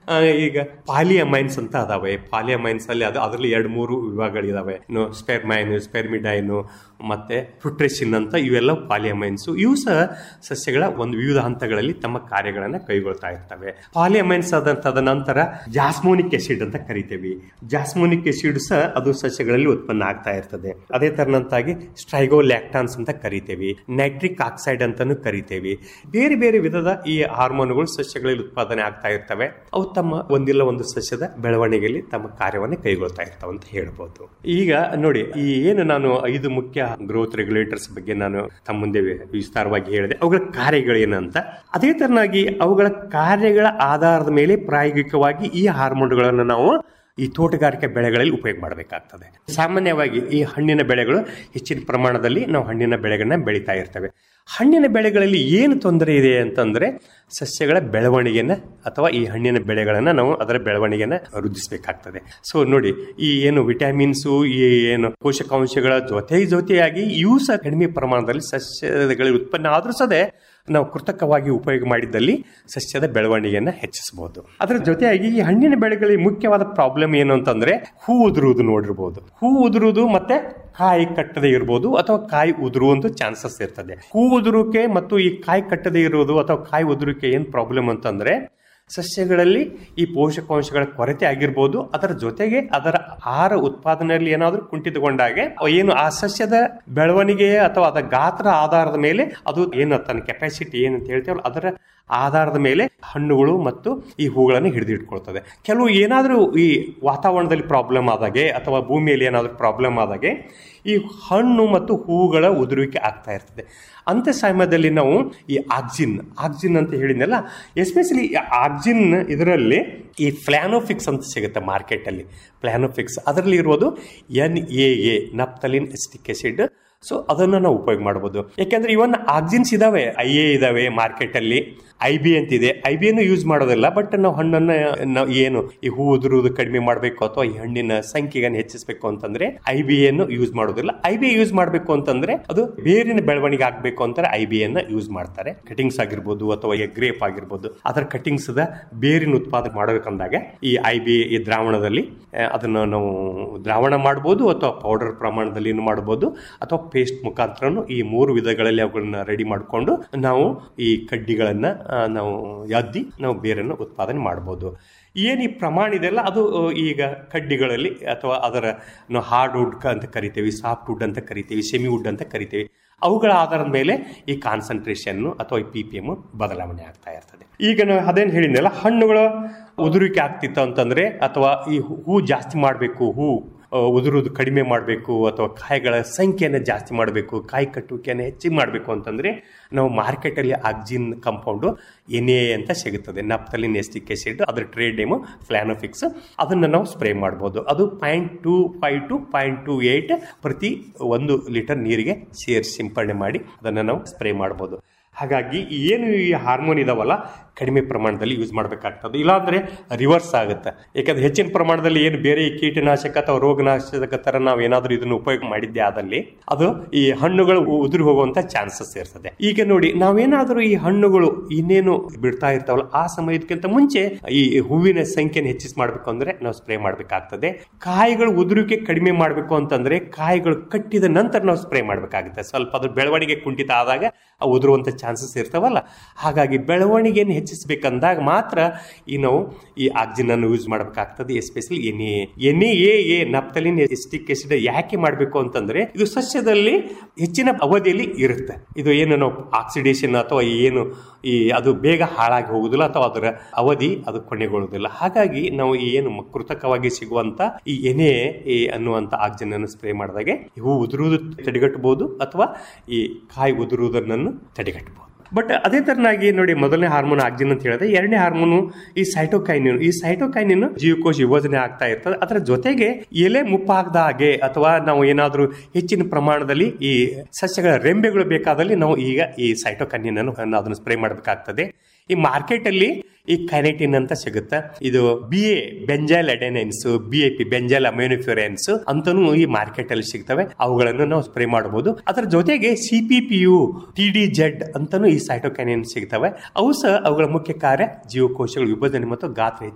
ಆ, ಈಗ ಪಾಲಿಯಮೈನ್ಸ್ ಅಂತ ಅದಾವೆ ಪಾಲಿಯಮೈನ್ಸ್ ಅಲ್ಲಿ ಅದು ಅದರಲ್ಲಿ ಎರಡು ಮೂರು ವಿಭಾಗಗಳಿದಾವೆ ಇನ್ನು ಸ್ಪೆರ್ಮೈನ್ ಸ್ಪೆರ್ಮಿಡೈನು ಮತ್ತೆ ಫ್ರುಟ್ರೆಸಿನ್ ಅಂತ ಇವೆಲ್ಲ ಪಾಲಿಯಮೈನ್ಸ್ ಇವು ಸಹ ಸಸ್ಯಗಳ ಒಂದು ವಿವಿಧ ಹಂತಗಳಲ್ಲಿ ತಮ್ಮ ಕಾರ್ಯಗಳನ್ನು ಕೈಗೊಳ್ತಾ ಇರ್ತವೆ ಪಾಲಿಯಮೈನ್ಸ್ ಆದ ತದನಂತರ ಜಾಸ್ಮೋನಿಕ್ ಎಸಿಡ್ ಅಂತ ಕರಿತೇವೆ ಜಾಸ್ಮೋನಿಕ್ ಎಸಿಡ್ ಸಹ ಅದು ಸಸ್ಯಗಳಲ್ಲಿ ಉತ್ಪನ್ನ ಆಗ್ತಾ ಇರ್ತದೆ ಅದೇ ತರನಂತಾಗಿ ಸ್ಟ್ರೈಗೋಲ್ಯಾಕ್ಟಾನ್ಸ್ ಅಂತ ಕರಿತೇವೆ ನೈಟ್ರಿಕ್ ಆಕ್ಸೈಡ್ ಅಂತಾನು ಕರಿತೇವೆ ಬೇರೆ ಬೇರೆ ವಿಧದ ಈ ಹಾರ್ಮೋನುಗಳು ಸಸ್ಯಗಳಲ್ಲಿ ಉತ್ಪಾದನೆ ಆಗ್ತಾ ಇರ್ತವೆ ಅವು ತಮ್ಮ ಒಂದಿಲ್ಲ ಒಂದು ಸಸ್ಯದ ಬೆಳವಣಿಗೆಯಲ್ಲಿ ತಮ್ಮ ಕಾರ್ಯವನ್ನು ಕೈಗೊಳ್ತಾ ಇರ್ತಾವೆ ಅಂತ ಹೇಳ್ಬೋದು ಈಗ ನೋಡಿ ಈ ಏನು ನಾನು ಐದು ಮುಖ್ಯ ಗ್ರೋತ್ ರೆಗ್ಯುಲೇಟರ್ಸ್ ಬಗ್ಗೆ ನಾನು ತಮ್ಮ ಮುಂದೆ ವಿಸ್ತಾರವಾಗಿ ಹೇಳಿದೆ ಅವುಗಳ ಕಾರ್ಯಗಳೇನಂತ ಅದೇ ತರನಾಗಿ ಅವುಗಳ ಕಾರ್ಯಗಳ ಆಧಾರದ ಮೇಲೆ ಪ್ರಾಯೋಗಿಕವಾಗಿ ಈ ಹಾರ್ಮೋನ್ಗಳನ್ನು ನಾವು ಈ ತೋಟಗಾರಿಕೆ ಬೆಳೆಗಳಲ್ಲಿ ಉಪಯೋಗ ಮಾಡಬೇಕಾಗ್ತದೆ ಸಾಮಾನ್ಯವಾಗಿ ಈ ಹಣ್ಣಿನ ಬೆಳೆಗಳು ಹೆಚ್ಚಿನ ಪ್ರಮಾಣದಲ್ಲಿ ನಾವು ಹಣ್ಣಿನ ಬೆಳೆಗಳನ್ನ ಬೆಳೀತಾ ಇರ್ತೇವೆ ಹಣ್ಣಿನ ಬೆಳೆಗಳಲ್ಲಿ ಏನು ತೊಂದರೆ ಇದೆ ಅಂತಂದ್ರೆ ಸಸ್ಯಗಳ ಬೆಳವಣಿಗೆನ ಅಥವಾ ಈ ಹಣ್ಣಿನ ಬೆಳೆಗಳನ್ನು ನಾವು ಅದರ ಬೆಳವಣಿಗೆನ ವೃದ್ಧಿಸಬೇಕಾಗ್ತದೆ ಸೊ ನೋಡಿ ಈ ಏನು ವಿಟಮಿನ್ಸು ಈ ಏನು ಪೋಷಕಾಂಶಗಳ ಜೊತೆ ಜೊತೆಯಾಗಿ ಇವು ಸಹ ಕಡಿಮೆ ಪ್ರಮಾಣದಲ್ಲಿ ಸಸ್ಯಗಳ ಉತ್ಪನ್ನ ಆದ್ರೂ ಸದೇ ನಾವು ಕೃತಕವಾಗಿ ಉಪಯೋಗ ಮಾಡಿದ್ದಲ್ಲಿ ಸಸ್ಯದ ಬೆಳವಣಿಗೆಯನ್ನು ಹೆಚ್ಚಿಸಬಹುದು ಅದರ ಜೊತೆಯಾಗಿ ಈ ಹಣ್ಣಿನ ಬೆಳೆಗಳಿಗೆ ಮುಖ್ಯವಾದ ಪ್ರಾಬ್ಲಮ್ ಏನು ಅಂತಂದ್ರೆ ಹೂ ಉದುರುವುದು ನೋಡಿರ್ಬೋದು ಹೂ ಉದುರುವುದು ಮತ್ತೆ ಕಾಯಿ ಕಟ್ಟದೆ ಇರ್ಬೋದು ಅಥವಾ ಕಾಯಿ ಉದುರುವಂತ ಚಾನ್ಸಸ್ ಇರ್ತದೆ ಹೂ ಉದುರುವಿಕೆ ಮತ್ತು ಈ ಕಾಯಿ ಕಟ್ಟದೆ ಇರುವುದು ಅಥವಾ ಕಾಯಿ ಉದುರುವಿಕೆ ಏನ್ ಪ್ರಾಬ್ಲಮ್ ಅಂತಂದ್ರೆ ಸಸ್ಯಗಳಲ್ಲಿ ಈ ಪೋಷಕಾಂಶಗಳ ಕೊರತೆ ಆಗಿರ್ಬೋದು ಅದರ ಜೊತೆಗೆ ಅದರ ಆಹಾರ ಉತ್ಪಾದನೆಯಲ್ಲಿ ಏನಾದರೂ ಕುಂಠಿತಗೊಂಡಾಗೆ ಏನು ಆ ಸಸ್ಯದ ಬೆಳವಣಿಗೆ ಅಥವಾ ಅದರ ಗಾತ್ರ ಆಧಾರದ ಮೇಲೆ ಅದು ಏನು ತನ್ನ ಕೆಪಾಸಿಟಿ ಏನಂತ ಹೇಳ್ತೇವಲ್ಲ ಅದರ ಆಧಾರದ ಮೇಲೆ ಹಣ್ಣುಗಳು ಮತ್ತು ಈ ಹೂಗಳನ್ನು ಹಿಡಿದಿಟ್ಕೊಳ್ತದೆ ಕೆಲವು ಏನಾದರೂ ಈ ವಾತಾವರಣದಲ್ಲಿ ಪ್ರಾಬ್ಲಮ್ ಆದಾಗೆ ಅಥವಾ ಭೂಮಿಯಲ್ಲಿ ಏನಾದರೂ ಪ್ರಾಬ್ಲಮ್ ಆದಾಗೆ ಈ ಹಣ್ಣು ಮತ್ತು ಹೂಗಳ ಉದುರುವಿಕೆ ಆಗ್ತಾ ಇರ್ತದೆ ಅಂಥ ಸಮಯದಲ್ಲಿ ನಾವು ಈ ಆಕ್ಸಿನ್ ಆಕ್ಸಿನ್ ಅಂತ ಹೇಳಿದ್ನಲ್ಲ ಎಸ್ಪೆಷಲಿ ಆಕ್ಸಿನ್ ಇದರಲ್ಲಿ ಈ ಫ್ಲಾನೋಫಿಕ್ಸ್ ಅಂತ ಸಿಗುತ್ತೆ ಮಾರ್ಕೆಟಲ್ಲಿ ಫ್ಲಾನೋಫಿಕ್ಸ್ ಅದರಲ್ಲಿ ಇರೋದು N A A naphthalene acetic acid so ಅದನ್ನು ನಾವು ಉಪಯೋಗ ಮಾಡ್ಬೋದು ಯಾಕೆಂದ್ರೆ ಇವನ್ ಆಕ್ಸಿನ್ಸ್ ಇದಾವೆ ಐ ಎ ಇದಾವೆ ಮಾರ್ಕೆಟಲ್ಲಿ ಐ ಬಿ ಅಂತಿದೆ ಐ ಬಿ ಅನ್ನು ಯೂಸ್ ಮಾಡೋದಿಲ್ಲ ಬಟ್ ನಾವು ಹಣ್ಣನ್ನು ನಾವು ಏನು ಈ ಹೂ ಉದುರುವುದು ಕಡಿಮೆ ಮಾಡಬೇಕು ಅಥವಾ ಈ ಹಣ್ಣಿನ ಸಂಖ್ಯೆಯನ್ನು ಹೆಚ್ಚಿಸಬೇಕು ಅಂತಂದ್ರೆ ಐ ಬಿ ಅನ್ನು ಯೂಸ್ ಮಾಡೋದಿಲ್ಲ ಐ ಬಿ ಯೂಸ್ ಮಾಡಬೇಕು ಅಂತಂದ್ರೆ ಅದು ಬೇರಿನ ಬೆಳವಣಿಗೆ ಆಗಬೇಕು ಅಂತಾರೆ ಐ ಬಿ ಅನ್ನ ಯೂಸ್ ಮಾಡ್ತಾರೆ ಕಟಿಂಗ್ಸ್ ಆಗಿರ್ಬೋದು ಅಥವಾ ಗ್ರೇಪ್ ಆಗಿರ್ಬೋದು ಅದರ ಕಟಿಂಗ್ಸ್ ದ ಬೇರಿನ ಉತ್ಪಾದನೆ ಮಾಡಬೇಕಂದಾಗ ಈ ಐ ಬಿ ಈ ದ್ರಾವಣದಲ್ಲಿ ಆ, ಅದನ್ನು ನಾವು ದ್ರಾವಣ ಮಾಡ್ಬೋದು ಅಥವಾ ಪೌಡರ್ ಪ್ರಮಾಣದಲ್ಲಿ ಮಾಡ್ಬೋದು ಅಥವಾ ಪೇಸ್ಟ್ ಮುಖಾಂತರನು ಈ ಮೂರು ವಿಧಗಳಲ್ಲಿ ಅವುಗಳನ್ನ ರೆಡಿ ಮಾಡಿಕೊಂಡು ನಾವು ಈ ಕಡ್ಡಿಗಳನ್ನ ಆ, ನಾವು ಎದ್ದಿ ನಾವು ಬೇರನ್ನು ಉತ್ಪಾದನೆ ಮಾಡ್ಬೋದು ಏನು ಈ ಪ್ರಮಾಣ ಇದೆಲ್ಲ ಅದು ಆ, ಈಗ ಕಡ್ಡಿಗಳಲ್ಲಿ ಅಥವಾ ಅದರ ನಾವು ಹಾರ್ಡ್ ವುಡ್ ಅಂತ ಕರಿತೀವಿ ಸಾಫ್ಟ್ ವುಡ್ ಅಂತ ಕರಿತೀವಿ ಸೆಮಿ ವುಡ್ ಅಂತ ಕರಿತೀವಿ ಅವುಗಳ ಆಧಾರದ ಮೇಲೆ ಈ ಕಾನ್ಸಂಟ್ರೇಷನ್ ಅಥವಾ ಈ ಪಿ ಪಿ ಎಮ್ ಬದಲಾವಣೆ ಆಗ್ತಾ ಇರ್ತದೆ ಈಗ ನಾವು ಅದೇನು ಹೇಳಿದ್ನಲ್ಲ ಹಣ್ಣುಗಳ ಉದುರಿಕೆ ಆಗ್ತಿತ್ತು ಅಂತಂದ್ರೆ ಅಥವಾ ಈ ಹೂ ಜಾಸ್ತಿ ಮಾಡಬೇಕು ಹೂ ಆ, ಉದುರುದು ಕಡಿಮೆ ಮಾಡಬೇಕು ಅಥವಾ ಕಾಯಿಗಳ ಸಂಖ್ಯೆಯನ್ನು ಜಾಸ್ತಿ ಮಾಡಬೇಕು ಕಾಯಿ ಕಟ್ಟುವಿಕೆಯನ್ನು ಹೆಚ್ಚಿಗೆ ಮಾಡಬೇಕು ಅಂತಂದ್ರೆ ನಾವು ಮಾರ್ಕೆಟಲ್ಲಿ ಆಕ್ಸಿನ್ ಕಂಪೌಂಡು ಎನ್ ಎ ಅಂತ ಸಿಗುತ್ತದೆ ನಪ್ತಲಿನ್ ಎಸ್ಟಿಕ್ ಆಸಿಡ್ ಅದರ ಟ್ರೇಡ್ ನೇಮು ಫ್ಲಾನೋಫಿಕ್ಸ್ ಅದನ್ನು ನಾವು ಸ್ಪ್ರೇ ಮಾಡ್ಬೋದು ಅದು point two five to point two eight ಪ್ರತಿ ಒಂದು ಲೀಟರ್ ನೀರಿಗೆ ಸೇರಿಸಿ ಸಿಂಪಡಣೆ ಮಾಡಿ ಅದನ್ನು ನಾವು ಸ್ಪ್ರೇ ಮಾಡ್ಬೋದು ಹಾಗಾಗಿ ಏನು ಈ ಹಾರ್ಮೋನ್ ಇದಾವಲ್ಲ ಕಡಿಮೆ ಪ್ರಮಾಣದಲ್ಲಿ ಯೂಸ್ ಮಾಡಬೇಕಾಗ್ತದೆ ಇಲ್ಲಾಂದ್ರೆ ರಿವರ್ಸ್ ಆಗುತ್ತೆ ಯಾಕಂದ್ರೆ ಹೆಚ್ಚಿನ ಪ್ರಮಾಣದಲ್ಲಿ ಏನು ಬೇರೆ ಈ ಕೀಟನಾಶಕ ಅಥವಾ ರೋಗನಾಶಕ ತರ ನಾವು ಏನಾದರೂ ಇದನ್ನು ಉಪಯೋಗ ಮಾಡಿದ್ದೆ ಆದಲ್ಲಿ ಅದು ಈ ಹಣ್ಣುಗಳು ಉದುರಿ ಹೋಗುವಂತ ಚಾನ್ಸಸ್ ಇರ್ತದೆ ಈಗ ನೋಡಿ ನಾವೇನಾದರೂ ಈ ಹಣ್ಣುಗಳು ಇನ್ನೇನು ಬಿಡ್ತಾ ಇರ್ತಾವಲ್ಲ ಆ ಸಮಯಕ್ಕಿಂತ ಮುಂಚೆ ಈ ಹೂವಿನ ಸಂಖ್ಯೆನ ಹೆಚ್ಚಿಸಿ ಮಾಡಬೇಕು ಅಂದ್ರೆ ನಾವು ಸ್ಪ್ರೇ ಮಾಡಬೇಕಾಗ್ತದೆ ಕಾಯಿಗಳು ಉದುರುವಿಕೆ ಕಡಿಮೆ ಮಾಡಬೇಕು ಅಂತಂದ್ರೆ ಕಾಯಿಗಳು ಕಟ್ಟಿದ ನಂತರ ನಾವು ಸ್ಪ್ರೇ ಮಾಡಬೇಕಾಗುತ್ತೆ ಸ್ವಲ್ಪ ಅದ್ರ ಬೆಳವಣಿಗೆ ಕುಂಠಿತ ಆದಾಗ ಅವು ಉದುರುವಂತ ಚಾನ್ಸಸ್ ಇರ್ತಾವಲ್ಲ ಹಾಗಾಗಿ ಬೆಳವಣಿಗೆಯನ್ನು ಹೆಚ್ಚಿಸಬೇಕಂದಾಗ ಮಾತ್ರ ಈ ನಾವು ಈ ಆಕ್ಸಿನ್ ಅನ್ನು ಯೂಸ್ ಮಾಡಬೇಕಾಗ್ತದೆ especially N A N A A naphthalene acetic acid ಯಾಕೆ ಮಾಡಬೇಕು ಅಂತಂದ್ರೆ ಇದು ಸಸ್ಯದಲ್ಲಿ ಹೆಚ್ಚಿನ ಅವಧಿಯಲ್ಲಿ ಇರುತ್ತೆ ಇದು ಏನು ನಾವು ಆಕ್ಸಿಡೇಷನ್ ಅಥವಾ ಏನು ಈ ಅದು ಬೇಗ ಹಾಳಾಗಿ ಹೋಗುದಿಲ್ಲ ಅಥವಾ ಅದರ ಅವಧಿ ಅದು ಕೊನೆಗೊಳ್ಳುವುದಿಲ್ಲ ಹಾಗಾಗಿ ನಾವು ಈ ಏನು ಮ- ಕೃತಕವಾಗಿ ಸಿಗುವಂತ ಈ ಎನೆ ಈ ಅನ್ನುವಂತ ಆಕ್ಸಿಜನ್ ಅನ್ನು ಸ್ಪ್ರೇ ಮಾಡಿದಾಗೆ ಹೂ ಉದುರುವುದು ತಡೆಗಟ್ಟಬಹುದು ಅಥವಾ ಈ ಕಾಯಿ ಉದುರುವುದನ್ನು ತಡೆಗಟ್ಟಬಹುದು ಬಟ್ ಅದೇ ತರನಾಗಿ ನೋಡಿ ಮೊದಲನೇ ಹಾರ್ಮೋನ್ ಆಕ್ಸಿನ್ ಅಂತ ಹೇಳಿದ್ರೆ ಎರಡನೇ ಹಾರ್ಮೋನು ಈ ಸೈಟೋಕೈನಿನ್ ಈ ಸೈಟೋಕೈನಿನ್ ಜೀವಕೋಶ ವಿಭಜನೆ ಆಗ್ತಾ ಇರ್ತದೆ ಅದರ ಜೊತೆಗೆ ಎಲೆ ಮುಪ್ಪಾಗದ ಹಾಗೆ ಅಥವಾ ನಾವು ಏನಾದರೂ ಹೆಚ್ಚಿನ ಪ್ರಮಾಣದಲ್ಲಿ ಈ ಸಸ್ಯಗಳ ರೆಂಬೆಗಳು ಬೇಕಾದಲ್ಲಿ ನಾವು ಈಗ ಈ ಸೈಟೋಕೈನಿನ್ ಅನ್ನು ಅದನ್ನು ಸ್ಪ್ರೇ ಮಾಡಬೇಕಾಗ್ತದೆ ಈ ಮಾರ್ಕೆಟ್ ಅಲ್ಲಿ ಈ ಕೈನೆಟಿನ್ ಅಂತ ಸಿಗುತ್ತೆ ಇದು B A benzyl adenines B A P benzyl aminopurines ಅಂತಾನು ಈ ಮಾರ್ಕೆಟ್ ಅಲ್ಲಿ ಸಿಗ್ತವೆ ಅವುಗಳನ್ನು ನಾವು ಸ್ಪ್ರೇ ಮಾಡಬಹುದು ಅದರ ಜೊತೆಗೆ C P P U T D Z ಅಂತಾನು ಈ ಸೈಟೋಕೈನಿನ್ ಸಿಗ್ತವೆ ಅವು ಸಹ ಅವುಗಳ ಮುಖ್ಯ ಕಾರ್ಯ ಜೀವಕೋಶಗಳ ವಿಭಜನೆ ಮತ್ತು ಗಾತ್ರ ಹೆಚ್ಚಿಗೆ